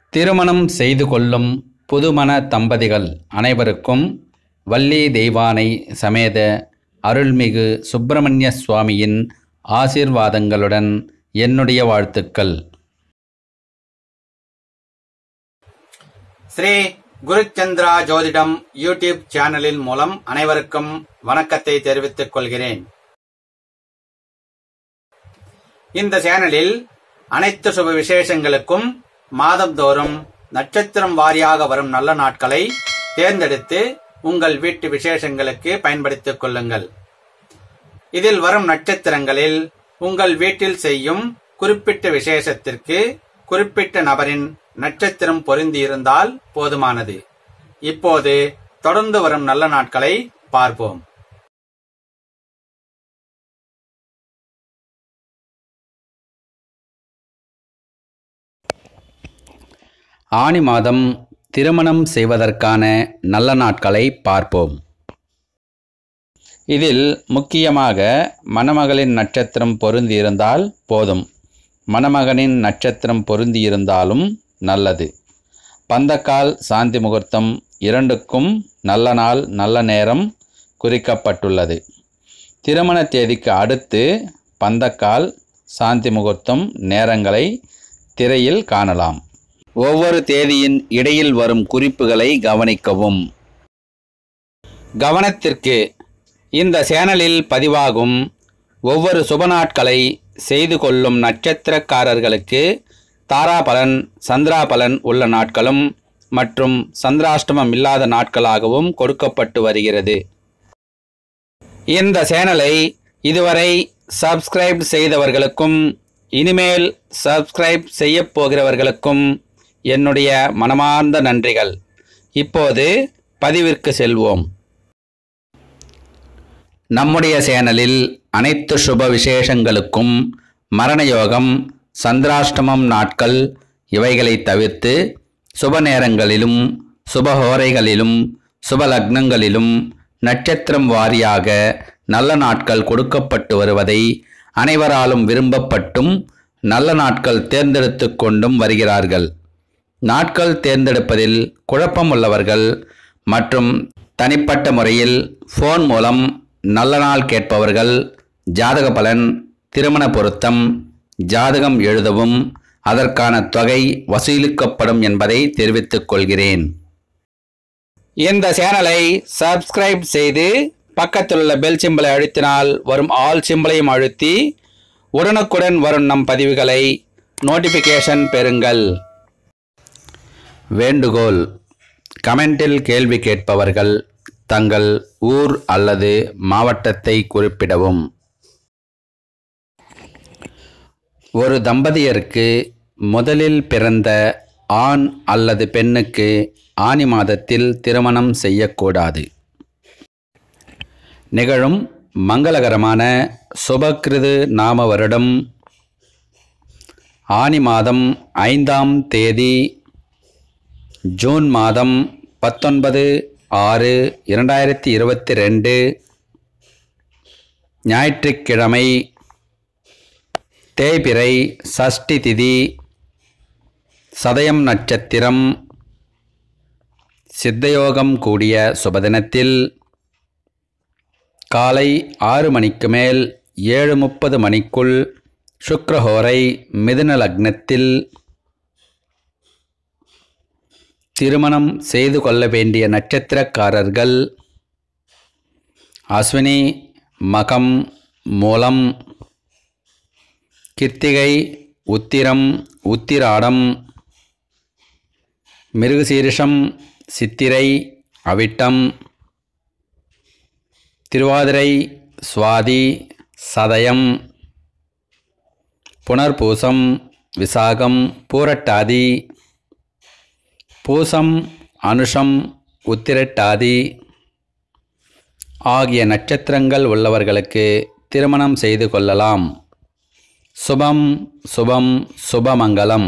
திருமணம் செய்து கொள்ளும் புதுமண தம்பதிகள் அனைவருக்கும் வள்ளி தெய்வானை சமேத அருள்மிகு சுப்பிரமணிய சுவாமியின் ஆசீர்வாதங்களுடன் என்னுடைய வாழ்த்துக்கள் ஸ்ரீ குருச்சந்திரா ஜோதிடம் யூடியூப் சேனலின் மூலம் அனைவருக்கும் வணக்கத்தை தெரிவித்துக் கொள்கிறேன் இந்த சேனலில் அனைத்து சுப விசேஷங்களுக்கும் மாதந்தோறும் நட்சத்திரம் வாரியாக வரும் நல்ல நாட்களை தேர்ந்தெடுத்து உங்கள் வீட்டு விசேஷங்களுக்கு பயன்படுத்திக் கொள்ளுங்கள் இதில் வரும் நட்சத்திரங்களில் உங்கள் வீட்டில் செய்யும் குறிப்பிட்ட விசேஷத்திற்கு குறிப்பிட்ட நபரின் நட்சத்திரம் பொருந்தியிருந்தால் போதுமானது இப்போது தொடர்ந்து வரும் நல்ல நாட்களை பார்ப்போம் ஆனி மாதம் திருமணம் செய்வதற்கான நல்ல நாட்களை பார்ப்போம் இதில் முக்கியமாக மணமகளின் நட்சத்திரம் பொருந்தியிருந்தால் போதும் மணமகனின் நட்சத்திரம் பொருந்தியிருந்தாலும் நல்லது பந்தக்கால் சாந்தி முகூர்த்தம் இரண்டுக்கும் நல்ல நாள் நல்ல நேரம் குறிக்கப்பட்டுள்ளது திருமண தேதிக்கு அடுத்து பந்தக்கால் சாந்தி முகூர்த்தம் நேரங்களை திரையில் காணலாம் ஒவ்வொரு தேதியின் இடையில் வரும் குறிப்புகளை கவனிக்கவும் கவனத்திற்கு இந்த சேனலில் பதிவாகும் ஒவ்வொரு சுப நாட்களை செய்து கொள்ளும் நட்சத்திரக்காரர்களுக்கு தாராபலன் சந்திராபலன் உள்ள நாட்களும் மற்றும் சந்திராஷ்டமம் இல்லாத நாட்களாகவும் கொடுக்கப்பட்டு வருகிறது இந்த சேனலை இதுவரை சப்ஸ்கிரைப் செய்தவர்களுக்கும் இனிமேல் சப்ஸ்கிரைப் செய்யப் போகிறவர்களுக்கும் என்னுடைய மனமார்ந்த நன்றிகள் இப்போது பதிவிற்கு செல்வோம் நம்முடைய சேனலில் அனைத்து சுப விசேஷங்களுக்கும் மரணயோகம் சந்திராஷ்டமம் நாட்கள் இவைகளை தவிர்த்து சுப நேரங்களிலும் சுபஹோரைகளிலும் சுப லக்னங்களிலும் நட்சத்திரம் வாரியாக நல்ல நாட்கள் கொடுக்கப்பட்டு வருவதை அனைவராலும் விரும்பப்பட்டும் நல்ல நாட்கள் தேர்ந்தெடுத்து கொண்டும் வருகிறார்கள் நாட்கள் தேர்ந்தெடுப்பதில் குழப்பம் உள்ளவர்கள் மற்றும் தனிப்பட்ட முறையில் ஃபோன் மூலம் நல்ல நாள் கேட்பவர்கள் ஜாதக பலன் திருமண பொருத்தம் ஜாதகம் எழுதவும் அதற்கான தொகை வசூலிக்கப்படும் என்பதை தெரிவித்துக் கொள்கிறேன் இந்த சேனலை சப்ஸ்கிரைப் செய்து பக்கத்தில் உள்ள பெல் சிம்பலை அழுத்தினால் வரும் ஆல் சிம்பலையும் அழுத்தி உடனுக்குடன் வரும் நம் பதிவுகளை நோட்டிஃபிகேஷன் பெறுங்கள் வேண்டுகோள் கமெண்டில் கேள்வி கேட்பவர்கள் தங்கள் ஊர் அல்லது மாவட்டத்தை குறிப்பிடவும் ஒரு தம்பதியருக்கு முதலில் பிறந்த ஆண் அல்லது பெண்ணுக்கு ஆனி மாதத்தில் திருமணம் செய்யக்கூடாது நிகழும் மங்களகரமான சுபக்கிருது நாம வருடம் ஆனி மாதம் ஐந்தாம் தேதி ஜூன் மாதம் பத்தொன்பது ஆறு இரண்டாயிரத்தி இருபத்தி ரெண்டு ஞாயிற்றுக்கிழமை தேய்பிறை சஷ்டி திதி சதயம் நட்சத்திரம் சித்தயோகம் கூடிய சுபதினத்தில் காலை ஆறு மணிக்கு மேல் ஏழு முப்பது மணிக்குள் சுக்ரஹோரை மிதுன லக்னத்தில் திருமணம் செய்து கொள்ள வேண்டிய நட்சத்திரக்காரர்கள் அஸ்வினி மகம் மூலம் கிருத்திகை உத்திரம் உத்திராடம் மிருகசீரிஷம் சித்திரை அவிட்டம் திருவாதிரை சுவாதி சதயம் புனர்பூசம் விசாகம் பூரட்டாதி பூசம் அனுஷம் உத்திரட்டாதி ஆகிய நட்சத்திரங்கள் உள்ளவர்களுக்கு திருமணம் செய்து கொள்ளலாம் சுபம் சுபம் சுபமங்கலம்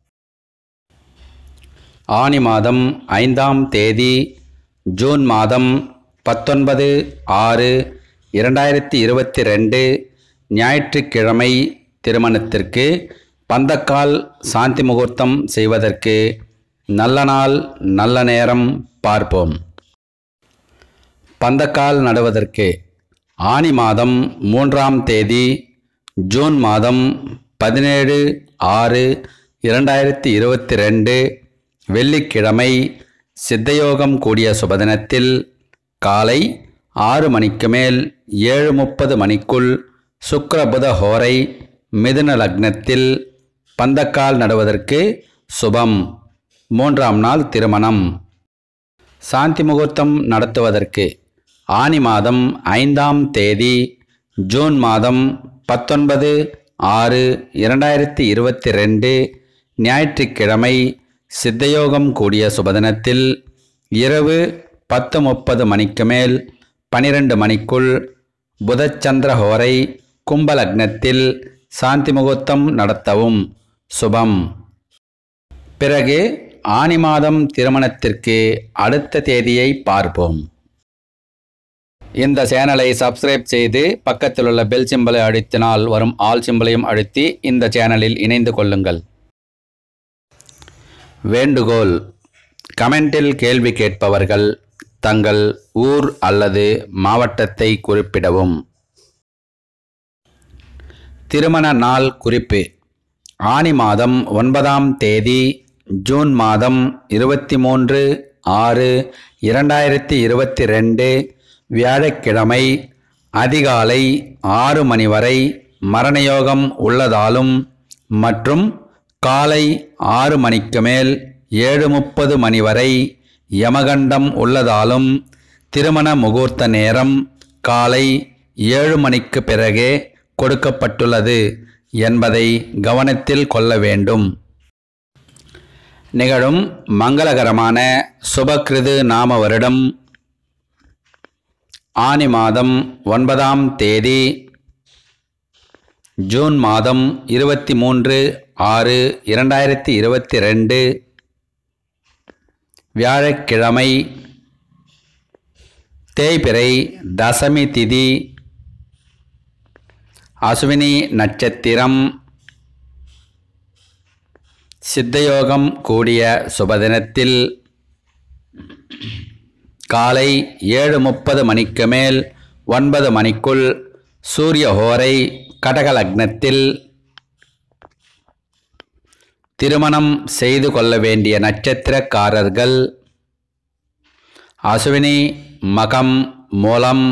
ஆனி மாதம் ஐந்தாம் தேதி ஜூன் மாதம் பத்தொன்பது ஆறு இரண்டாயிரத்தி இருபத்தி ரெண்டு ஞாயிற்றுக்கிழமை திருமணத்திற்கு பந்தக்கால் சாந்தி முகூர்த்தம் செய்வதற்கு நல்ல நாள் நல்ல நேரம் பார்ப்போம் பந்தக்கால் நடுவதற்கு ஆனி மாதம் மூன்றாம் தேதி ஜூன் மாதம் பதினேழு ஆறு இரண்டாயிரத்தி இருபத்தி ரெண்டு வெள்ளிக்கிழமை சித்தயோகம் கூடிய சுபதினத்தில் காலை ஆறு மணிக்கு மேல் ஏழு முப்பது மணிக்குள் சுக்கிரபுத ஹோரை மிதுன லக்னத்தில் பந்தக்கால் நடுவதற்கு சுபம் மூன்றாம் நாள் திருமணம் சாந்தி முகூர்த்தம் நடத்துவதற்கு ஆனி மாதம் ஐந்தாம் தேதி ஜூன் மாதம் பத்தொன்பது ஆறு இரண்டாயிரத்தி இருபத்தி ரெண்டு ஞாயிற்றுக்கிழமை சித்தயோகம் கூடிய சுபதினத்தில் இரவு பத்து முப்பது மணிக்கு மேல் பனிரெண்டு மணிக்குள் புதச்சந்திர ஹோரை கும்பலக்னத்தில் சாந்தி முகூர்த்தம் நடத்தவும் சுபம் பிறகு ஆனி மாதம் திருமணத்திற்கு அடுத்த தேதியை பார்ப்போம் இந்த சேனலை சப்ஸ்கிரைப் செய்து பக்கத்தில் உள்ள பெல் சிம்பலை அழுத்தினால் வரும் ஆல் சிம்பலையும் அழுத்தி இந்த சேனலில் இணைந்து கொள்ளுங்கள் வேண்டுகோள் கமெண்டில் கேள்வி கேட்பவர்கள் தங்கள் ஊர் அல்லது மாவட்டத்தை குறிப்பிடவும் திருமண நாள் குறிப்பு ஆனி மாதம் ஒன்பதாம் தேதி ஜூன் மாதம் இருபத்தி மூன்று ஆறு இரண்டாயிரத்தி இருபத்தி ரெண்டு வியாழக்கிழமை அதிகாலை ஆறு மணி வரை மரணயோகம் உள்ளதாலும் மற்றும் காலை ஆறு மணிக்கு மேல் ஏழு முப்பது மணி வரை யமகண்டம் உள்ளதாலும் திருமண முகூர்த்த நேரம் காலை ஏழு மணிக்கு பிறகே கொடுக்கப்பட்டுள்ளது என்பதை கவனத்தில் கொள்ள வேண்டும் நிகழும் மங்களகரமான சுபகிருது நாம வருடம் ஆனி மாதம் ஒன்பதாம் தேதி ஜூன் மாதம் இருபத்தி மூன்று ஆறு இரண்டாயிரத்தி இருபத்தி ரெண்டு வியாழக்கிழமை தேய்பிறை தசமி திதி அசுவினி நட்சத்திரம் சித்தயோகம் கூடிய சுபதினத்தில் காலை ஏழு முப்பது மணிக்கு மேல் ஒன்பது மணிக்குள் சூரிய ஹோரை கடக லக்னத்தில் திருமணம் செய்து கொள்ள வேண்டிய நட்சத்திரக்காரர்கள் அசுவினி மகம் மூலம்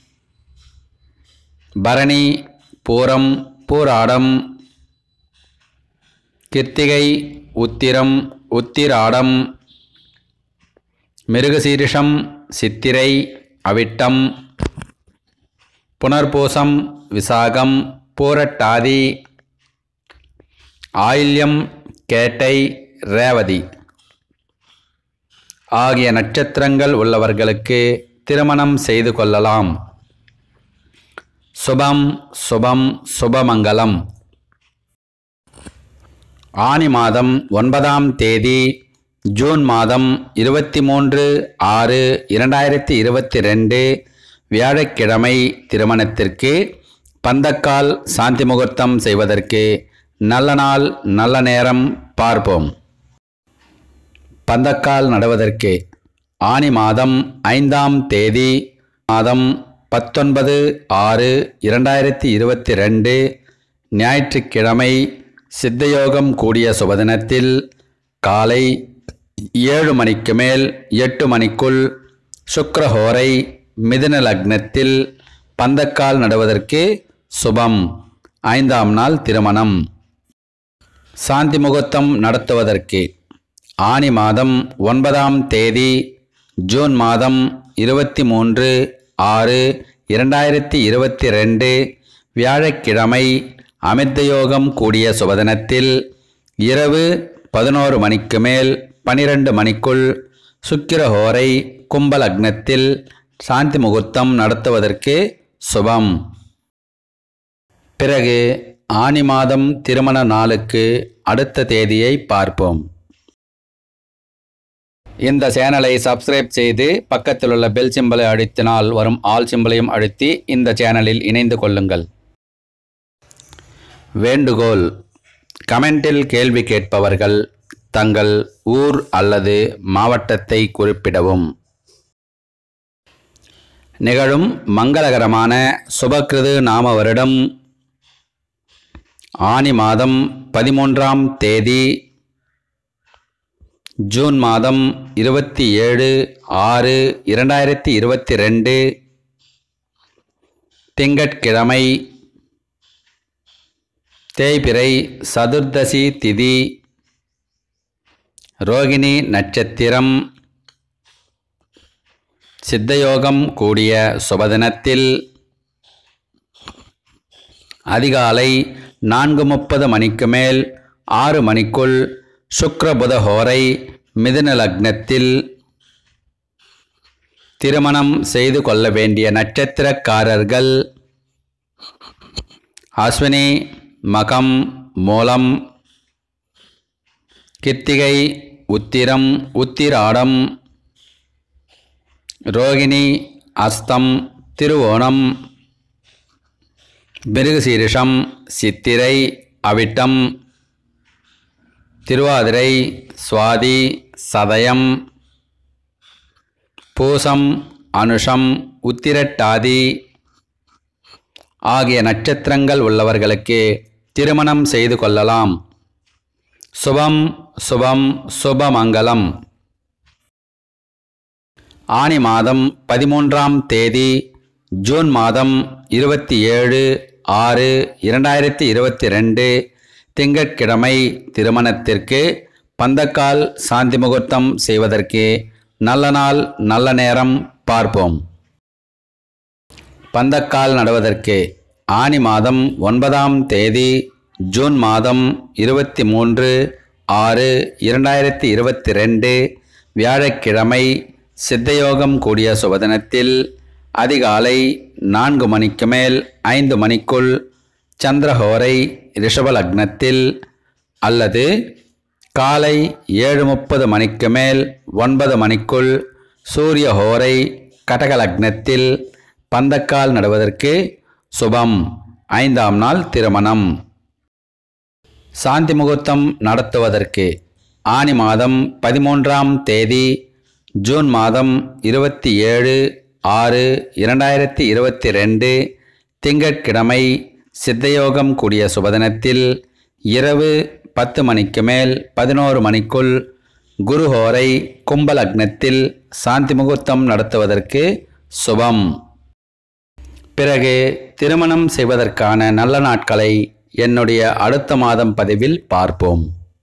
பரணி பூரம் பூராடம் கிருத்திகை உத்திரம் உத்திராடம் மிருகசீரிஷம் சித்திரை அவிட்டம் புனர்பூசம் விசாகம் பூரட்டாதி ஆயில்யம் கேட்டை ரேவதி ஆகிய நட்சத்திரங்கள் உள்ளவர்களுக்கு திருமணம் செய்து கொள்ளலாம் சுபம் சுபம் சுபமங்கலம் ஆனி மாதம் ஒன்பதாம் தேதி ஜூன் மாதம் இருபத்தி மூன்று ஆறு இரண்டாயிரத்தி இருபத்தி ரெண்டு வியாழக்கிழமை திருமணத்திற்கு பந்தக்கால் சாந்தி முகூர்த்தம் செய்வதற்கு நல்ல நாள் நல்ல நேரம் பார்ப்போம் பந்தக்கால் நடுவதற்கு ஆனி மாதம் ஐந்தாம் தேதி மாதம் பத்தொன்பது ஆறு இரண்டாயிரத்தி இருபத்தி ரெண்டு ஞாயிற்றுக்கிழமை சித்தயோகம் கூடிய சுபதினத்தில் காலை ஏழு மணிக்கு மேல் எட்டு மணிக்குள் சுக்கிரஹோரை மிதுன லக்னத்தில் பந்தக்கால் நடுவதற்கு சுபம் ஐந்தாம் நாள் திருமணம் சாந்தி முகூர்த்தம் நடத்துவதற்கு ஆனி மாதம் ஒன்பதாம் தேதி ஜூன் மாதம் இருபத்தி மூன்று ஆறு இரண்டாயிரத்தி இருபத்தி ரெண்டு வியாழக்கிழமை அமிர்தயோகம் கூடிய சுபதினத்தில் இரவு பதினோரு மணிக்கு மேல் பனிரெண்டு மணிக்குள் சுக்கிரஹோரை கும்பலக்னத்தில் சாந்தி முகூர்த்தம் நடத்துவதற்கு சுபம் பிறகு ஆனி மாதம் திருமண நாளுக்கு அடுத்த தேதியை பார்ப்போம் இந்த சேனலை சப்ஸ்கிரைப் செய்து பக்கத்தில் உள்ள பெல் சிம்பலை அழுத்தினால் வரும் ஆல் சிம்பலையும் அழுத்தி இந்த சேனலில் இணைந்து கொள்ளுங்கள் வேண்டுகோள் கமெண்டில் கேள்வி கேட்பவர்கள் தங்கள் ஊர் அல்லது மாவட்டத்தை குறிப்பிடவும் நிகழும் மங்களகரமான சுபக்கிருது நாம வருடம் ஆனி மாதம் பதிமூன்றாம் தேதி ஜூன் மாதம் இருபத்தி ஏழு ஆறு இரண்டாயிரத்தி இருபத்தி ரெண்டு திங்கட்கிழமை தேய்பிறை சதுர்தசி திதி ரோகிணி நட்சத்திரம் சித்தயோகம் கூடிய சுபதினத்தில் அதிகாலை நான்கு முப்பது மணிக்கு மேல் ஆறு மணிக்குள் சுக்ரபுத ஹோரை மிதுன லக்னத்தில் திருமணம் செய்து கொள்ள வேண்டிய நட்சத்திரக்காரர்கள் அஸ்வினி மகம் மூலம் கித்திகை உத்திரம் உத்திராடம் ரோகிணி அஸ்தம் திருவோணம் மிருகசீரிஷம் சித்திரை அவிட்டம் திருவாதிரை சுவாதி சதயம் பூசம் அனுஷம் உத்திரட்டாதி ஆகிய நட்சத்திரங்கள் உள்ளவர்களுக்கு திருமணம் செய்து கொள்ளலாம் சுபம் சுபம் சுபமங்கலம் ஆனி மாதம் பதிமூன்றாம் தேதி ஜூன் மாதம் இருபத்தி ஏழு ஆறு இரண்டாயிரத்தி இருபத்தி ரெண்டு திங்கட்கிழமை திருமணத்திற்கு பந்தக்கால் சாந்தி முகூர்த்தம் செய்வதற்கு நல்ல நாள் நல்ல நேரம் பார்ப்போம் பந்தக்கால் நடுவதற்கு ஆனி மாதம் ஒன்பதாம் தேதி ஜூன் மாதம் இருபத்தி மூன்று ஆறு இரண்டாயிரத்தி இருபத்தி ரெண்டு வியாழக்கிழமை சித்தயோகம் கூடிய சுபதினத்தில் அதிகாலை நான்கு மணிக்கு மேல் ஐந்து மணிக்குள் சந்திரஹோரை ரிஷப லக்னத்தில் அல்லது காலை ஏழு முப்பது மணிக்கு மேல் ஒன்பது மணிக்குள் சூரிய ஹோரை கடக லக்னத்தில் பந்தக்கால் நடுவதற்கு சுபம் ஐந்தாம் நாள் திருமணம் சாந்தி முகூர்த்தம் நடத்துவதற்கு ஆனி மாதம் பதிமூன்றாம் தேதி ஜூன் மாதம் இருபத்தி ஏழு ஆறு இரண்டாயிரத்தி இருபத்தி ரெண்டு திங்கட்கிழமை சித்தயோகம் கூடிய சுபதினத்தில் இரவு பத்து மணிக்கு மேல் பதினோரு மணிக்குள் குருஹோரை கும்பலக்னத்தில் சாந்தி முகூர்த்தம் நடத்துவதற்கு சுபம் பிறகு திருமணம் செய்வதற்கான நல்ல நாட்களை என்னுடைய அடுத்த மாதம் பதிவில் பார்ப்போம்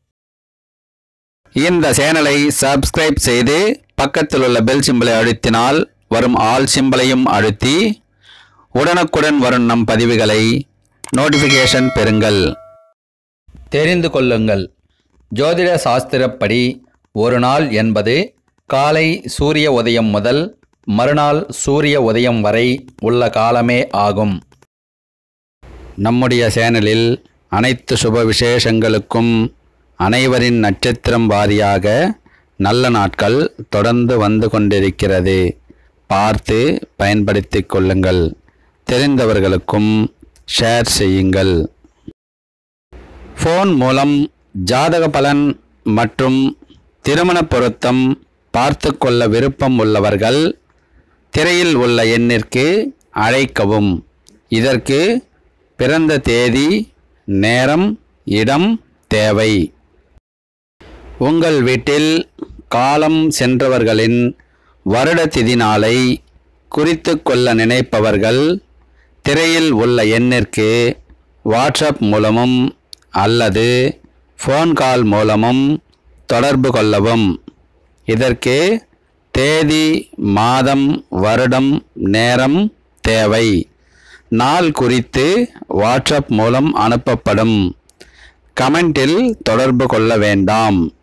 இந்த சேனலை சப்ஸ்கிரைப் செய்து பக்கத்தில் உள்ள பெல் சிம்பலை அழுத்தினால் வரும் ஆல் சிம்பலையும் அழுத்தி உடனுக்குடன் வரும் நம் பதிவுகளை நோட்டிஃபிகேஷன் பெறுங்கள் தெரிந்து கொள்ளுங்கள் ஜோதிட சாஸ்திரப்படி ஒரு நாள் என்பது காலை சூரிய உதயம் முதல் மறுநாள் சூரிய உதயம் வரை உள்ள காலமே ஆகும் நம்முடைய சேனலில் அனைத்து சுப விசேஷங்களுக்கும் அனைவரின் நட்சத்திரம் வாரியாக நல்ல நாட்கள் தொடர்ந்து வந்து கொண்டிருக்கிறது பார்த்து பயன்படுத்திக் கொள்ளுங்கள் தெரிந்தவர்களுக்கும் ஷேர் செய்யுங்கள் ஃபோன் மூலம் ஜாதக பலன் மற்றும் திருமண பொருத்தம் பார்த்து கொள்ள விருப்பம் உள்ளவர்கள் திரையில் உள்ள எண்ணிற்கு அழைக்கவும் இதற்கு பிறந்த தேதி நேரம் இடம் தேவை உங்கள் வீட்டில் காலம் சென்றவர்களின் வருட திதி நாளை குறித்து கொள்ள நினைப்பவர்கள் திரையில் உள்ள எண்ணிற்கு வாட்ஸ்அப் மூலமும் அல்லது ஃபோன் கால் மூலமும் தொடர்பு கொள்ளவும் இதற்கு தேதி மாதம் வருடம் நேரம் தேவை நாள் குறித்து வாட்ஸ்அப் மூலம் அனுப்பப்படும் கமெண்டில் தொடர்பு கொள்ள வேண்டாம்